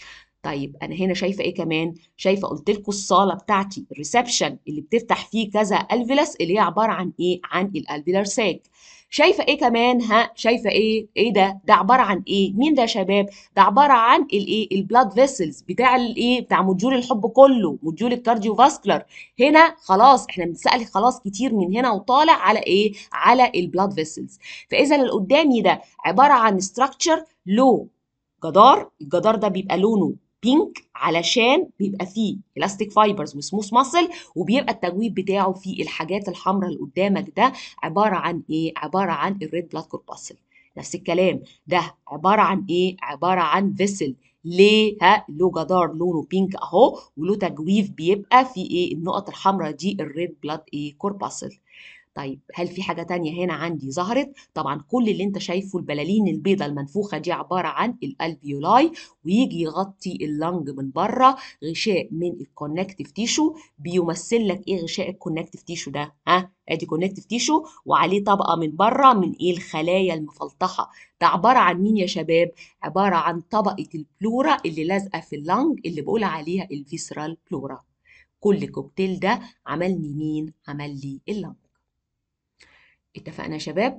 طيب انا هنا شايفه ايه كمان شايفه قلت لكم الصاله بتاعتي الريسبشن اللي بتفتح فيه كذا الفيلس اللي هي عباره عن ايه عن الالفيلر ساك شايفه ايه كمان ها شايفه ايه ايه ده ده عباره عن ايه مين ده يا شباب ده عباره عن الايه البلاد فيسلز بتاع الايه بتاع موديول الحب كله موديول الكارديو فاسكولار هنا خلاص احنا بنسال خلاص كتير من هنا وطالع على ايه على البلاد فيسلز فاذا اللي قدامي ده عباره عن ستراكشر له جدار الجدار ده بيبقى لونه بينك علشان بيبقى فيه الاستيك فايبرز وسموث ماسل وبيبقى التجويف بتاعه في الحاجات الحمراء اللي قدامك ده عباره عن ايه عباره عن الريد بلاد كورباسل نفس الكلام ده عباره عن ايه عباره عن فيسل ليه ها له جدار لونه بينك اهو وله تجويف بيبقى في ايه النقط الحمراء دي الريد بلاد ايه كورباسل طيب هل في حاجة تانية هنا عندي ظهرت؟ طبعا كل اللي انت شايفه البلالين البيضة المنفوخة دي عبارة عن الالفيولاي ويجي يغطي اللنج من بره غشاء من الكونكتيف تيشو بيمثل لك ايه غشاء الكونكتيف تيشو ده؟ ها؟ ادي كونكتيف تيشو وعليه طبقة من بره من ايه الخلايا المفلطحة ده عبارة عن مين يا شباب؟ عبارة عن طبقة البلورا اللي لازقة في اللنج اللي بقول عليها الفيسرال بلورا كل كوكتيل ده عملني مين؟ عمل لي اللنج اتفقنا يا شباب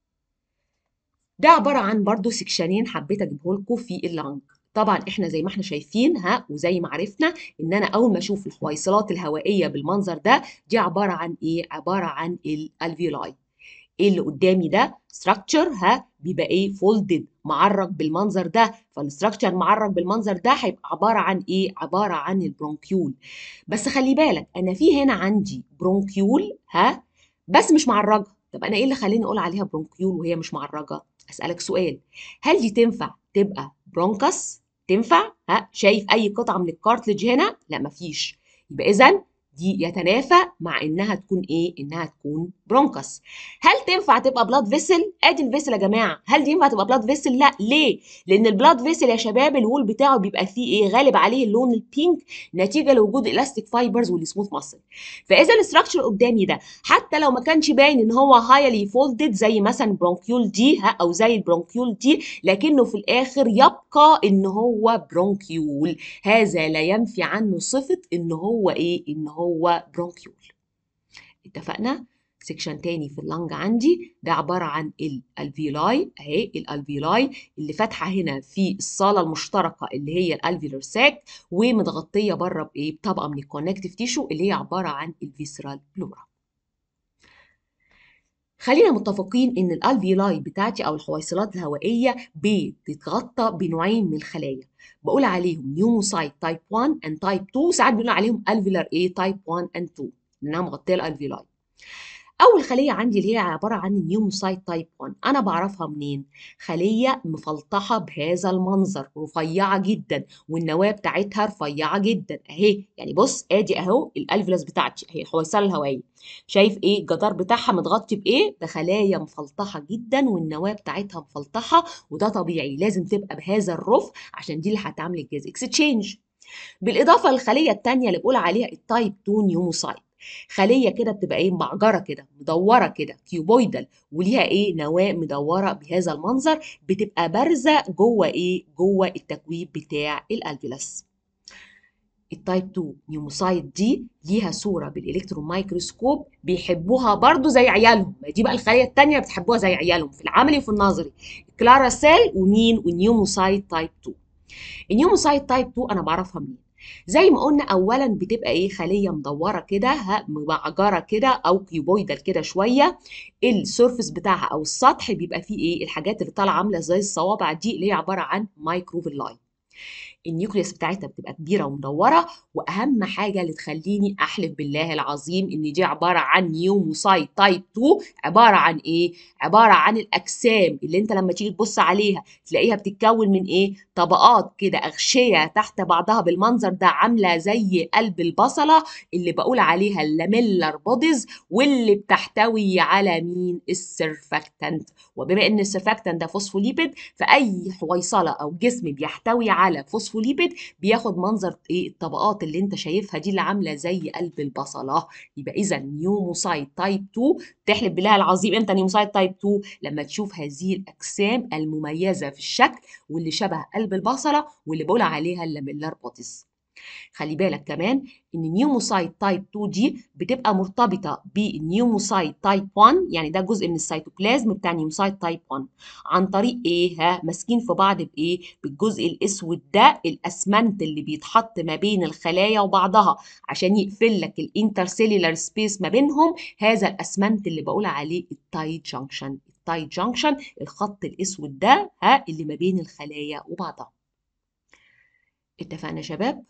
ده عبارة عن برضو سكشنين حبيت اجيبه لكم في اللنج طبعا احنا زي ما احنا شايفين ها وزي ما عرفنا ان انا اول ما اشوف الحويصلات الهوائيه بالمنظر ده دي عباره عن ايه عباره عن الالفيولاي ايه اللي قدامي ده ستراكشر ها بيبقى ايه فولدد معرج بالمنظر ده فالستراكشر معرج بالمنظر ده هيبقى عباره عن ايه عباره عن البرونكيول بس خلي بالك انا في هنا عندي برونكيول ها بس مش معرجه طب انا ايه اللي خليني اقول عليها برونكيول وهي مش معرجه اسالك سؤال هل دي تنفع تبقى برونكس تنفع ها شايف اي قطعه من الكارتلج هنا لا مفيش يبقى اذا دي يتنافى مع انها تكون ايه انها تكون برونكس هل تنفع تبقى بلاد فيسل ادي الفيسل يا جماعه هل دي ينفع تبقى بلاد فيسل لا ليه لان البلاد فيسل يا شباب الوول بتاعه بيبقى فيه ايه غالب عليه اللون البينك نتيجه لوجود الاستيك فايبرز والسموث ماسل فاذا الاستراكشر قدامي ده حتى لو ما كانش باين ان هو هايلي فولدد زي مثلا برونكيول دي ها او زي البرونكيول دي لكنه في الاخر يبقى ان هو برونكيول هذا لا ينفي عنه صفه ان هو ايه ان هو برونكيول اتفقنا سيكشن تاني في اللنج عندي ده عبارة عن الالفيولاي اهي الالفيولاي اللي فاتحة هنا في الصالة المشتركة اللي هي الالفيولار ساك ومتغطية بره بايه بطبقة من الكونكتيف تيشو اللي هي عبارة عن الفيسرال بلورا خلينا متفقين ان الالفيولاي بتاعتي او الحويصلات الهوائيه بتتغطى بنوعين من الخلايا بقول عليهم نيوموسايت تايب 1 اند تايب 2 ساعات بنقول عليهم الفيولار ايه تايب 1 اند 2 لانها مغطيه الالفيولاي اول خليه عندي اللي هي عباره عن النيوموسايت تايب 1 انا بعرفها منين خليه مفلطحه بهذا المنظر رفيعه جدا والنواه بتاعتها رفيعه جدا اهي يعني بص ادي اهو الالفيولاس بتاعتي اهي الحويصله الهوائيه شايف ايه الجدار بتاعها متغطي بايه بخلايا مفلطحه جدا والنواه بتاعتها مفلطحه وده طبيعي لازم تبقى بهذا الرف عشان دي اللي هتعمل الجاز اكستشينج بالاضافه للخليه الثانيه اللي بقول عليها التايب 2 نيوموسايت خليه كده بتبقى ايه معجره كده مدوره كده كيوبويدال وليها ايه نواه مدوره بهذا المنظر بتبقى بارزه جوه ايه جوه التكويب بتاع الالفيولاس التايب 2 نيوموسايت دي ليها صوره بالالكترون مايكروسكوب بيحبوها برضو زي عيالهم دي بقى الخليه الثانيه بتحبوها زي عيالهم في العملي وفي النظري كلارا سيل ومين والنيوموسايت تايب 2 النيوموسايت تايب 2 انا بعرفها منين زي ما قلنا اولا بتبقى ايه خليه مدوره كده معجره كده او كيوبويدال كده شويه السيرفس بتاعها او السطح بيبقى فيه ايه الحاجات اللي طالعه عامله زي الصوابع دي اللي هي عباره عن مايكروفيلاي النيوكليوس بتاعتها بتبقى كبيره ومدوره واهم حاجه اللي تخليني احلف بالله العظيم ان دي عباره عن نيوموسايت تايب 2 عباره عن ايه عباره عن الاجسام اللي انت لما تيجي تبص عليها تلاقيها بتتكون من ايه طبقات كده اغشيه تحت بعضها بالمنظر ده عامله زي قلب البصله اللي بقول عليها اللاميلر بوديز واللي بتحتوي على مين السرفاكتنت وبما ان السرفاكتنت ده فوسفوليبيد فاي حويصله او جسم بيحتوي على فوسفوليبيد بياخد منظر ايه الطبقات اللي انت شايفها دي اللي عامله زي قلب البصله يبقى اذا نيوموسايت تايب 2 تحلف بالله العظيم امتى نيوموسايت تايب 2 لما تشوف هذه الاجسام المميزه في الشكل واللي شبه قلب البصله واللي بقول عليها اللاميلر بوديز خلي بالك كمان ان النيوموسايت تايب 2 دي بتبقى مرتبطه بالنيوموسايت تايب 1 يعني ده جزء من السيتوبلازم بتاع النيوموسايت تايب 1 عن طريق ايه ها ماسكين في بعض بايه بالجزء الاسود ده الاسمنت اللي بيتحط ما بين الخلايا وبعضها عشان يقفل لك الانترسيلولار سبيس ما بينهم هذا الاسمنت اللي بقول عليه التايت جانكشن التايت جانكشن الخط الاسود ده ها اللي ما بين الخلايا وبعضها اتفقنا يا شباب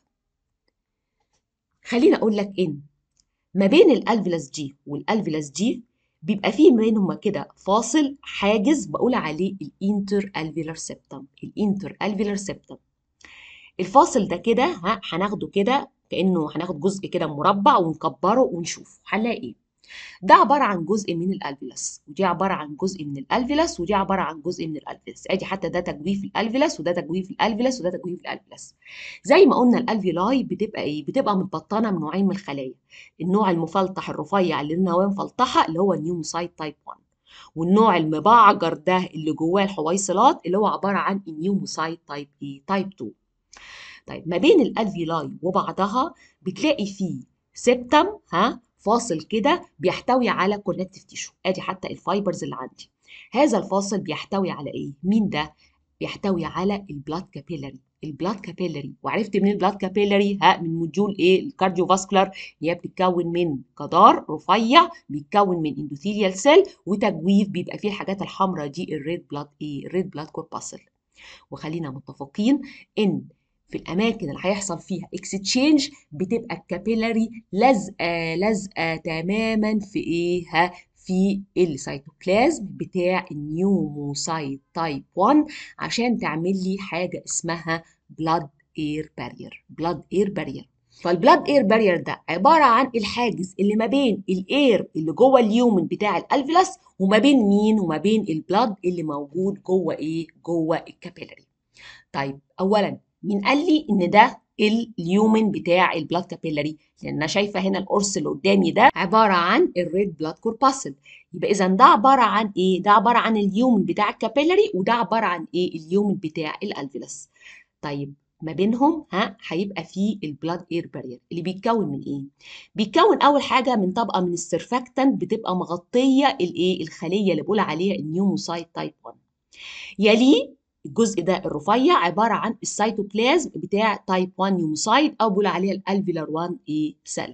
خليني اقول لك ان ما بين الالفيلاس دي والالفيلاس دي بيبقى فيه بينهما كده فاصل حاجز بقول عليه الانتر الفيلر سيبتم الانتر الفيلر سيبتم الفاصل ده كده ها هناخده كده كانه هناخد جزء كده مربع ونكبره ونشوف هنلاقي ايه ده عبارة عن جزء من الالفيلاس ودي عبارة عن جزء من الالفيلاس ودي عبارة عن جزء من الالفيلاس ادي حتى ده تجويف الالفيلاس وده تجويف الالفيلاس وده تجويف الالفيلاس زي ما قلنا الالفيلاي بتبقى ايه بتبقى متبطنة من نوعين من الخلايا النوع المفلطح الرفيع اللي النواه مفلطحة اللي هو النيوموسايت تايب 1 والنوع المبعجر ده اللي جواه الحويصلات اللي هو عبارة عن النيوموسايت تايب ايه تايب 2 طيب ما بين الالفيلاي وبعضها بتلاقي فيه سيبتم ها فاصل كده بيحتوي على كونكتيف تيشو ادي حتى الفايبرز اللي عندي هذا الفاصل بيحتوي على ايه مين ده بيحتوي على البلاد كابيلاري البلاد كابيلاري وعرفت من البلاد كابيلاري ها من موديول ايه الكارديو فاسكولار اللي هي بتتكون من جدار رفيع بيتكون من اندوثيليال سيل وتجويف بيبقى فيه الحاجات الحمراء دي الريد بلاد ايه الريد بلاد كورباسل وخلينا متفقين ان في الاماكن اللي هيحصل فيها اكستشينج بتبقى الكابيلاري لازقه لازقه تماما في ايه ها في السيتوبلازم بتاع النيوموسايت تايب 1 عشان تعمل لي حاجه اسمها بلاد اير بارير بلاد اير بارير فالبلاد اير بارير ده عباره عن الحاجز اللي ما بين الاير اللي جوه اليومن بتاع الالفيلاس وما بين مين وما بين البلاد اللي موجود جوه ايه جوه الكابيلاري طيب اولا مين قال لي ان ده اليومن بتاع البلاد كابيلاري لان انا شايفه هنا القرص اللي قدامي ده عباره عن الريد بلاد كورباسل يبقى اذا ده عباره عن ايه ده عباره عن اليومن بتاع الكابيلاري وده عباره عن ايه اليومن بتاع الالفيلاس طيب ما بينهم ها هيبقى فيه البلاد اير بارير اللي بيتكون من ايه بيتكون اول حاجه من طبقه من السرفاكتنت بتبقى مغطيه الايه الخليه اللي بقول عليها النيوموسايت تايب 1 يليه الجزء ده الرفيع عباره عن السيتوبلازم بتاع تايب 1 نيوموسايت او بقول عليها الالفيلر 1 اي سيل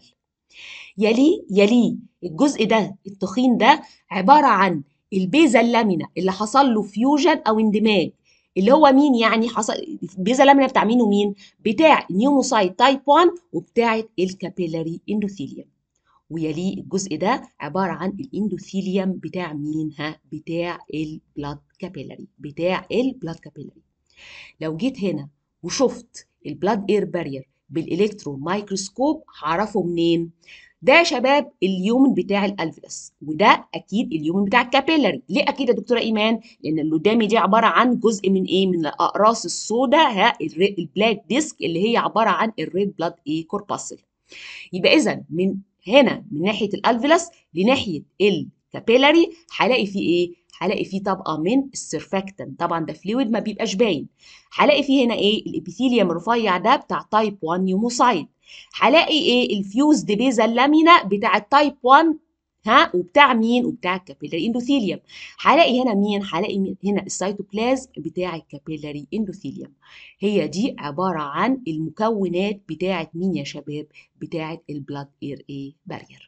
يليه يليه الجزء ده التخين ده عباره عن البيزا اللامينا اللي حصل له فيوجن او اندماج اللي هو مين يعني حصل البيزا لامينا بتاع مين ومين بتاع نيوموسايت تايب 1 وبتاعه الكابيلاري اندوثيليوم ويليه الجزء ده عبارة عن الاندوثيليوم بتاع مين ها بتاع البلاد كابيلاري بتاع البلاد كابيلاري لو جيت هنا وشفت البلاد اير بارير بالالكترون مايكروسكوب هعرفه منين ده يا شباب اليومن بتاع الالفيلاس وده اكيد اليومن بتاع الكابيلاري ليه اكيد يا دكتوره ايمان لان اللي قدامي دي عباره عن جزء من ايه من الاقراص السوداء ها البلاك ديسك اللي هي عباره عن الريد بلاد ايه كورباسل يبقى اذا من هنا من ناحيه الالفيلاس لناحيه الكابيلاري هلاقي فيه ايه هلاقي فيه طبقه من السرفاكتن طبعا ده فلويد ما بيبقاش باين هلاقي فيه هنا ايه الابيثيليوم الرفيع ده بتاع تايب 1 نيوموسايت هلاقي ايه الفيوزد بيزا اللامينا بتاع التايب 1 ها وبتاع مين وبتاع الكابيلاري اندوثيليوم هلاقي هنا مين هلاقي هنا السيتوبلازم بتاع الكابيلاري اندوثيليوم هي دي عباره عن المكونات بتاعه مين يا شباب بتاعه البلاد اير ايه بارير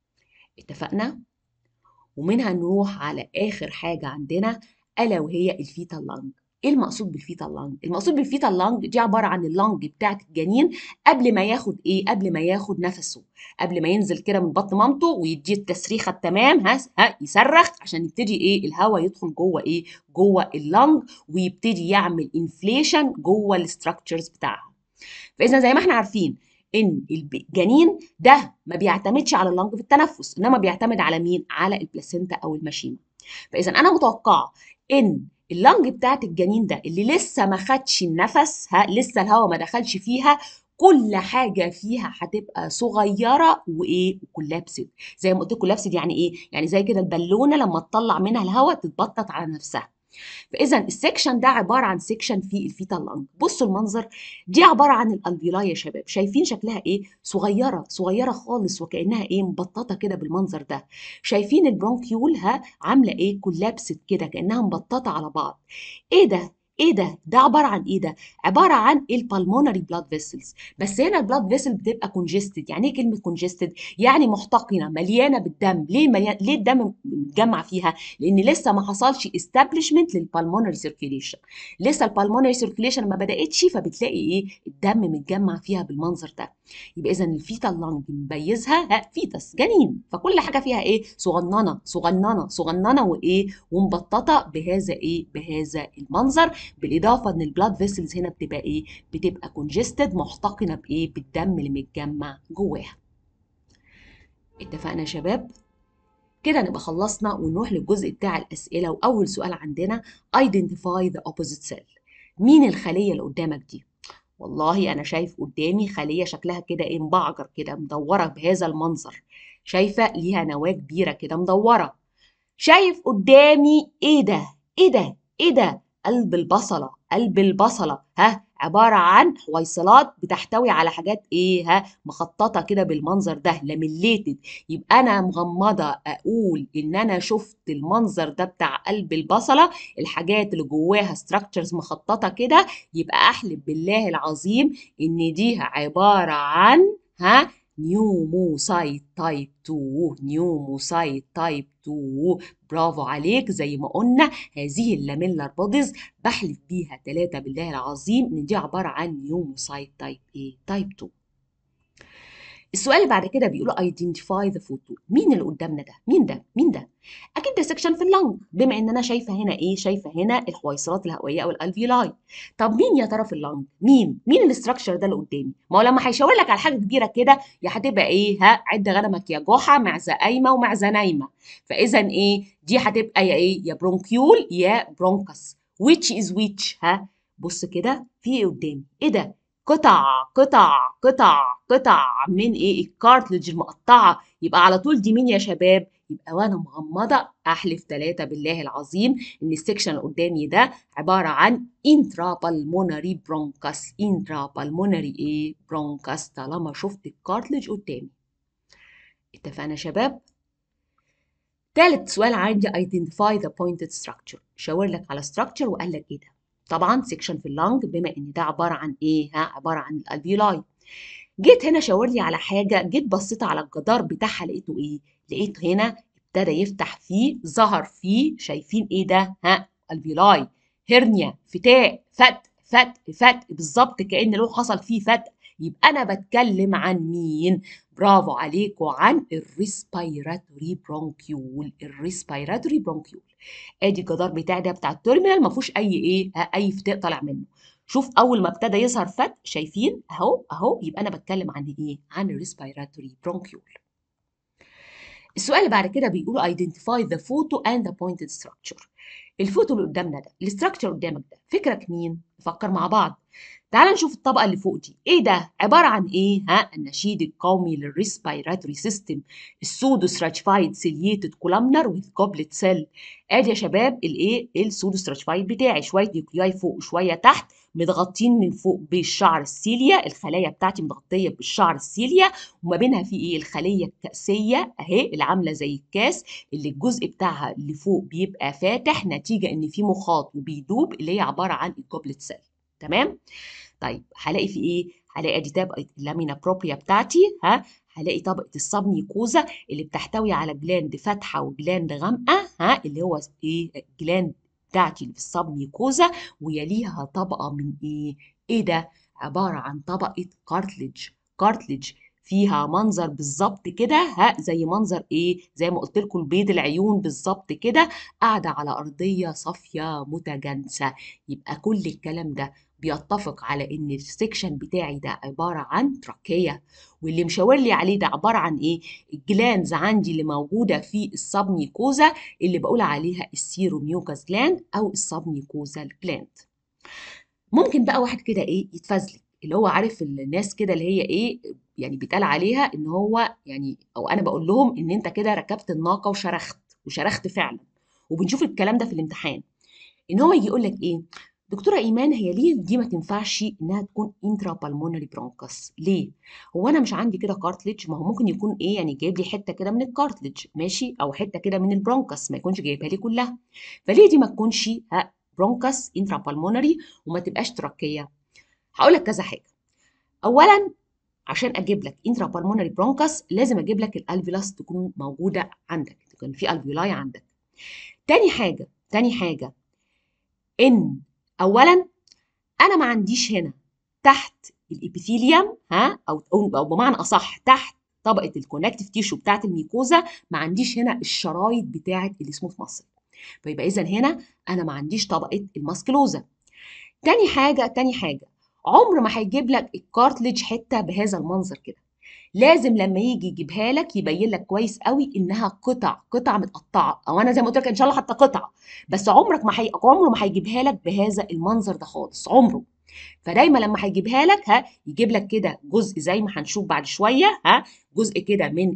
اتفقنا ومنها نروح على اخر حاجه عندنا الا وهي الفيتال لانج ايه المقصود بالفيتال لانج المقصود بالفيتال لانج دي عباره عن اللانج بتاعت الجنين قبل ما ياخد ايه قبل ما ياخد نفسه قبل ما ينزل كده من بطن مامته ويديه التسريخه التمام ها ها يصرخ عشان يبتدي ايه الهواء يدخل جوه ايه جوه اللنج ويبتدي يعمل انفليشن جوه الاستراكشرز بتاعها فاذا زي ما احنا عارفين ان الجنين ده ما بيعتمدش على اللنج في التنفس انما بيعتمد على مين على البلاسينتا او المشيمه فاذا انا متوقعه ان اللنج بتاعت الجنين ده اللي لسه ما خدش النفس ها لسه الهواء ما دخلش فيها كل حاجه فيها هتبقى صغيره وايه وكولابسد زي ما قلت كولابسد يعني ايه يعني زي كده البالونه لما تطلع منها الهواء تتبطط على نفسها فاذا السكشن ده عباره عن سكشن في الفيتال لانج بصوا المنظر دي عباره عن الالفيولاي يا شباب شايفين شكلها ايه صغيره صغيره خالص وكانها ايه مبططه كده بالمنظر ده شايفين البرونكيول ها عامله ايه كولابست كده كانها مبططه على بعض ايه ده ايه ده ده عباره عن ايه ده عباره عن البالمونري بلاد فيسلز بس هنا البلاد فيسل بتبقى كونجستد يعني ايه كلمه كونجستد يعني محتقنه مليانه بالدم ليه مليان ليه الدم متجمع فيها لان لسه ما حصلش استابليشمنت للبالمونري سيركيليشن لسه البالمونري سيركيليشن ما بداتش فبتلاقي ايه الدم متجمع فيها بالمنظر ده يبقى اذا الفيتال لانج مميزها ها فيتس جنين فكل حاجه فيها ايه صغننه صغننه صغننه وايه ومبططه بهذا ايه بهذا المنظر بالاضافه ان البلاد فيسلز هنا بتبقى ايه بتبقى كونجستد محتقنه بايه بالدم اللي متجمع جواها اتفقنا يا شباب كده نبقى خلصنا ونروح للجزء بتاع الاسئله واول سؤال عندنا identify the opposite cell مين الخليه اللي قدامك دي والله انا شايف قدامي خليه شكلها كده ايه مبعجر كده مدوره بهذا المنظر شايفه ليها نواه كبيره كده مدوره شايف قدامي ايه ده ايه ده ايه ده قلب البصله قلب البصله ها عباره عن حويصلات بتحتوي على حاجات ايه ها مخططه كده بالمنظر ده لاميليتد يبقى انا مغمضه اقول ان انا شفت المنظر ده بتاع قلب البصله الحاجات اللي جواها ستراكشرز مخططه كده يبقى احلف بالله العظيم ان دي عباره عن ها نيوموسايت تايب 2 نيوموسايت تايب 2 برافو عليك زي ما قلنا هذه اللاميلر بوديز بحلف بيها ثلاثة بالله العظيم ان دي عبارة عن نيوموسايت تايب ايه تايب 2 السؤال اللي بعد كده بيقولوا identify the photo مين اللي قدامنا ده مين ده مين ده اكيد ده سكشن في اللنج بما ان انا شايفه هنا ايه شايفه هنا الحويصلات الهوائيه او الالفيولاي طب مين يا ترى في اللنج مين مين الاستراكشر ده اللي قدامي ما هو لما هيشاور لك على حاجه كبيره كده يا هتبقى ايه ها عد غنمك يا جحا معزه قايمه ومعزه نايمه فاذا ايه دي هتبقى يا ايه يا برونكيول يا برونكس which is which ها بص كده في ايه قدامي ايه ده قطع قطع قطع قطع من ايه الكارتلج المقطعه يبقى على طول دي مين يا شباب يبقى وانا مغمضه احلف ثلاثه بالله العظيم ان السكشن اللي قدامي ده عباره عن intrapulmonary bronchus intrapulmonary ايه bronchus طالما شفت الكارتلج قدامي اتفقنا يا شباب تالت سؤال عندي identify the pointed structure شاور لك على structure وقال لك ايه ده طبعا سيكشن في اللنج بما ان ده عباره عن ايه ها عباره عن الالفيولاي جيت هنا شاور لي على حاجه جيت بصيت على الجدار بتاعها لقيته ايه لقيت هنا ابتدى يفتح فيه ظهر فيه شايفين ايه ده ها الفيولاي هرنيا فتاء فتق فتق فتق بالظبط كان له حصل فيه فتق يبقى انا بتكلم عن مين برافو عليكم عن الريسبيراتوري برونكيول الريسبيراتوري برونكيول ادي الجدار بتاعي ده بتاع التيرمينال ما فيهوش اي ايه اي فتاء طالع منه شوف اول ما ابتدى يظهر فتق شايفين اهو اهو يبقى انا بتكلم عن ايه عن الريسبيراتوري برونكيول السؤال اللي بعد كده بيقولوا identify the photo and the pointed structure الفوتو اللي قدامنا ده الاستراكشر قدامك ده فكرك مين نفكر مع بعض تعال نشوف الطبقه اللي فوق دي ايه ده عباره عن ايه ها النشيد القومي للريسبيراتوري سيستم السودو ستراتيفايد سيليتد كولامنر وذ جوبلت سيل ادي يا شباب الايه السودو ستراتيفايد بتاعي شويه نيوكلياي فوق وشويه تحت متغطين من فوق بالشعر السيليا الخلايا بتاعتي متغطيه بالشعر السيليا وما بينها في ايه الخليه الكاسيه اهي اللي عامله زي الكاس اللي الجزء بتاعها اللي فوق بيبقى فاتح نتيجه ان في مخاط وبيدوب اللي هي عباره عن الجوبلت سيل تمام طيب هلاقي في ايه هلاقي ادي طبقه اللامينا بروبريا بتاعتي ها هلاقي طبقه السبميكوزا اللي بتحتوي على جلاند فاتحه وجلاند غامقه ها اللي هو ايه جلاند بتاعتي اللي في السبميوكوزا ويليها طبقه من ايه ايه ده عباره عن طبقه كارتلج كارتلج فيها منظر بالظبط كده ها زي منظر ايه زي ما قلت لكم البيض العيون بالظبط كده قاعده على ارضيه صافيه متجانسه يبقى كل الكلام ده بيتفق على ان السكشن بتاعي ده عباره عن تراكيه واللي مشاور لي عليه ده عباره عن ايه الجلانز عندي اللي موجوده في السبميكوزا اللي بقول عليها السيروميوكاس جلاند او السبميكوزا جلاند ممكن بقى واحد كده ايه يتفزلك اللي هو عارف الناس كده اللي هي ايه يعني بيتقال عليها ان هو يعني او انا بقول لهم ان انت كده ركبت الناقه وشرخت وشرخت فعلا وبنشوف الكلام ده في الامتحان ان هو يجي يقول لك ايه دكتوره ايمان هي ليه دي ما تنفعش انها تكون انترا بالمونري برونكس ليه هو انا مش عندي كده كارتليج ما هو ممكن يكون ايه يعني جايب لي حته كده من الكارتليج ماشي او حته كده من البرونكس ما يكونش جايبها لي كلها فليه دي ما تكونش ها برونكس انترا بالمونري وما تبقاش تراكيه هقول لك كذا حاجه اولا عشان اجيب لك انترا بالمونري برونكس لازم اجيب لك الالفيولاس تكون موجوده عندك تكون في الفيولاي عندك تاني حاجه تاني حاجه ان اولا انا ما عنديش هنا تحت الابيثيليوم ها او او بمعنى اصح تحت طبقه الكونكتيف تيشو بتاعه الميكوزا ما عنديش هنا الشرايط بتاعه السموث ماسل فيبقى اذا هنا انا ما عنديش طبقه الماسكلوزا تاني حاجه تاني حاجه عمر ما هيجيب لك الكارتليج حته بهذا المنظر كده لازم لما يجي يجيبها لك يبين لك كويس قوي انها قطع قطع متقطعه او انا زي ما قلت لك ان شاء الله حتى قطع بس عمرك ما حي... عمره ما هيجيبها لك بهذا المنظر ده خالص عمره فدايما لما هيجيبها لك ها يجيب لك كده جزء زي ما هنشوف بعد شويه ها جزء كده من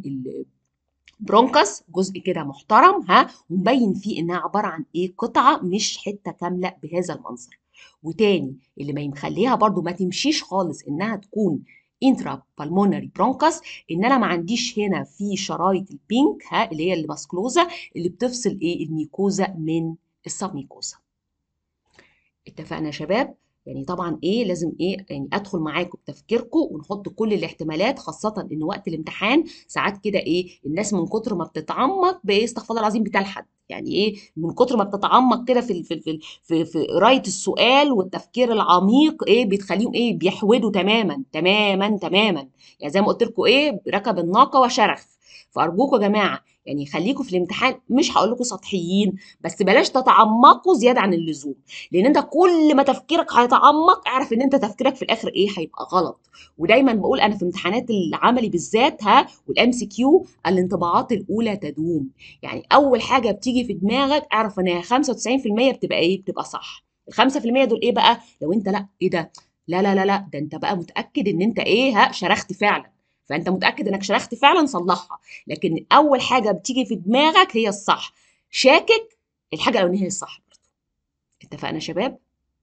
البرونكس جزء كده محترم ها ومبين فيه انها عباره عن ايه قطعه مش حته كامله بهذا المنظر وتاني اللي ما مخليها برضو ما تمشيش خالص انها تكون انترا بالمونري برونكس ان انا ما عنديش هنا في شرايط البينك ها اللي هي الماسكلوزا اللي بتفصل ايه الميكوزا من السبميكوزا اتفقنا يا شباب يعني طبعا ايه لازم ايه يعني ادخل معاكم بتفكيركم ونحط كل الاحتمالات خاصه ان وقت الامتحان ساعات كده ايه الناس من كتر ما بتتعمق بايه استغفر الله العظيم بتلحد يعني ايه من كتر ما بتتعمق كده في في في في, في قرايه السؤال والتفكير العميق ايه بتخليهم ايه بيحودوا تماما تماما تماما يعني زي ما قلت لكم ايه ركب الناقه وشرخ فارجوكم يا جماعه يعني خليكم في الامتحان مش هقول لكم سطحيين بس بلاش تتعمقوا زياده عن اللزوم لان انت كل ما تفكيرك هيتعمق اعرف ان انت تفكيرك في الاخر ايه هيبقى غلط ودايما بقول انا في امتحانات العملي بالذات ها والام سي كيو الانطباعات الاولى تدوم يعني اول حاجه بتيجي في دماغك اعرف ان 95% بتبقى ايه بتبقى صح ال 5% دول ايه بقى لو انت لا ايه ده لا لا لا لا ده انت بقى متاكد ان انت ايه ها شرخت فعلا فانت متاكد انك شرخت فعلا صلحها لكن اول حاجه بتيجي في دماغك هي الصح شاكك الحاجه الاولانيه هي الصح برضه اتفقنا يا شباب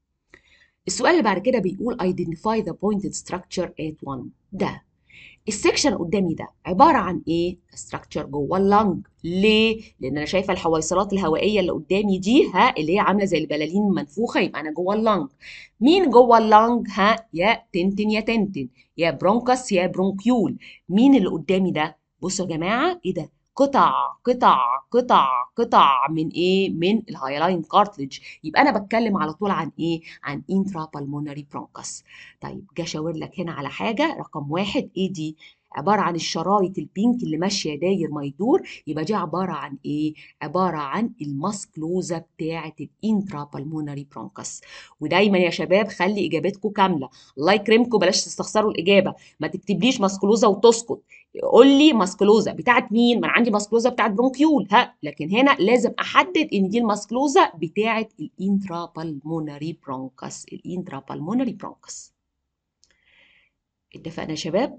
السؤال اللي بعد كده بيقول identify the pointed structure at 1 ده السكشن قدامي ده عباره عن ايه ستراكشر جوه اللنج ليه لان انا شايفه الحويصلات الهوائيه اللي قدامي دي ها اللي هي عامله زي البلالين المنفوخه يبقى انا جوه اللنج مين جوه اللنج ها يا تنتن يا تنتن يا برونكس يا برونكيول مين اللي قدامي ده بصوا يا جماعه ايه ده قطع قطع قطع قطع من ايه من الهايلاين كارتلج يبقى انا بتكلم على طول عن ايه عن انترا بالمونري برونكس طيب جا شاور لك هنا على حاجه رقم واحد ايه دي عبارة عن الشرايط البينك اللي ماشية داير ما يدور يبقى دي عبارة عن ايه؟ عبارة عن الماسكلوزا بتاعة الانترا بالمونري برونكس ودايما يا شباب خلي اجابتكم كاملة الله يكرمكم بلاش تستخسروا الاجابة ما تكتبليش ماسكلوزا وتسكت قول لي ماسكلوزا بتاعت مين؟ ما انا عندي ماسكلوزا بتاعت برونكيول ها لكن هنا لازم احدد ان دي الماسكلوزا بتاعت الانترا بالمونري برونكس الانترا بالمونري برونكس اتفقنا يا شباب؟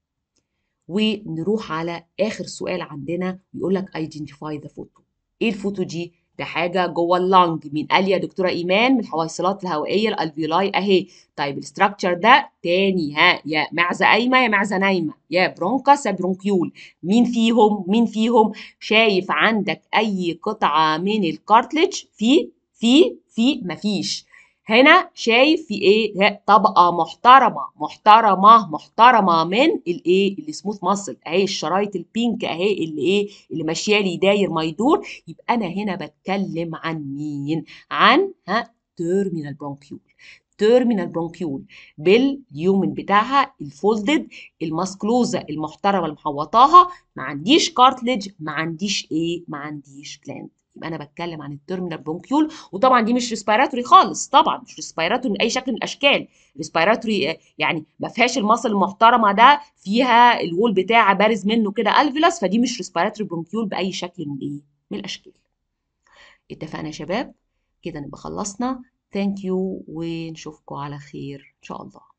ونروح على اخر سؤال عندنا بيقول لك ايدنتيفاي ذا فوتو ايه الفوتو دي ده حاجه جوه اللنج مين قال يا دكتوره ايمان من الحويصلات الهوائيه الالفيولاي اهي طيب الاستراكشر ده تاني ها يا معزه قايمه يا معزه نايمه يا برونكاس يا برونكيول مين فيهم مين فيهم شايف عندك اي قطعه من الكارتلج في في في مفيش هنا شايف في ايه طبقه محترمه محترمه محترمه من الايه السموث ماسل اهي الشرايط البينك اهي اللي ايه اللي ماشيه لي داير ما يدور يبقى انا هنا بتكلم عن مين عن ها تيرمينال برونكيول تيرمينال برونكيول باليومن بتاعها الفولدد الماسكلوزه المحترمه اللي محوطاها ما عنديش كارتلج ما عنديش ايه ما عنديش جلاند يبقى انا بتكلم عن التيرمينال برونكيول وطبعا دي مش ريسبيراتوري خالص طبعا مش ريسبيراتوري من اي شكل من الاشكال ريسبيراتوري يعني ما فيهاش المصل المحترمه ده فيها الوول بتاعها بارز منه كده الفيلاس فدي مش ريسبيراتوري برونكيول باي شكل من ايه من الاشكال اتفقنا يا شباب كده نبقى خلصنا ثانك يو ونشوفكم على خير ان شاء الله